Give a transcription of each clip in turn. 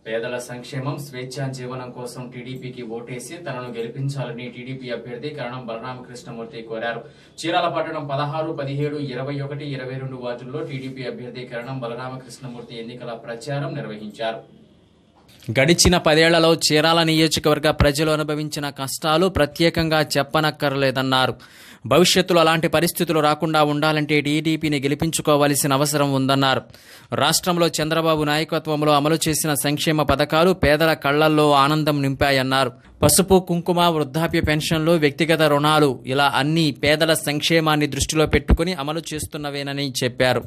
పేదల సంక్షేమం స్వేచ్ఛా జీవనం కోసం టీడీపీకి ఓటేసి తనను గెలిపించాలని టీడీపీ అభ్యర్థి కరణం బలరామకృష్ణమూర్తి కోరారు చీరాల పట్టణం పదహారు పదిహేడు ఇరవై ఒకటి ఇరవై రెండు వార్డుల్లో టీడీపీ అభ్యర్థి కరణం బలరామకృష్ణమూర్తి ఎన్నికల ప్రచారం నిర్వహించారు గడిచిన పదేళ్లలో చీరాల నియోజకవర్గ ప్రజలు అనుభవించిన కష్టాలు ప్రత్యేకంగా చెప్పనక్కర్లేదన్నారు భవిష్యత్తులో అలాంటి పరిస్థితులు రాకుండా ఉండాలంటే టీడీపీని గెలిపించుకోవాల్సిన అవసరం ఉందన్నారు రాష్ట్రంలో చంద్రబాబు నాయకత్వంలో అమలు చేసిన సంక్షేమ పథకాలు పేదల కళ్లల్లో ఆనందం నింపాయన్నారు పసుపు కుంకుమ వృద్ధాప్య పెన్షన్లు వ్యక్తిగత రుణాలు ఇలా అన్ని పేదల సంక్షేమాన్ని దృష్టిలో పెట్టుకుని అమలు చేస్తున్నవేనని చెప్పారు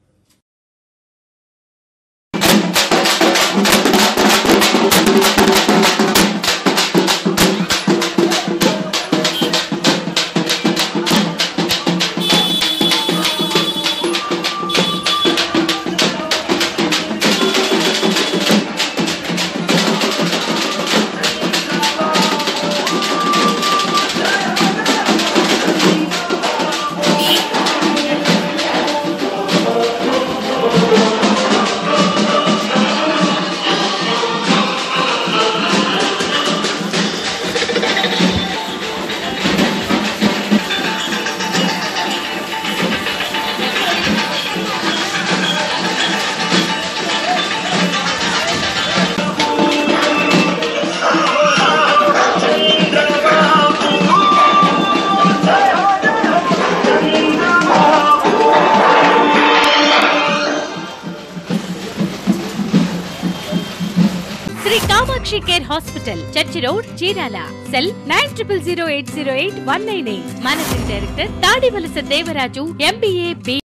Shri Kamakshi care hospital church road Chirala cell nine triple zero eight zero eight one nine eight managing director Tadivalasa Devaraju MBA B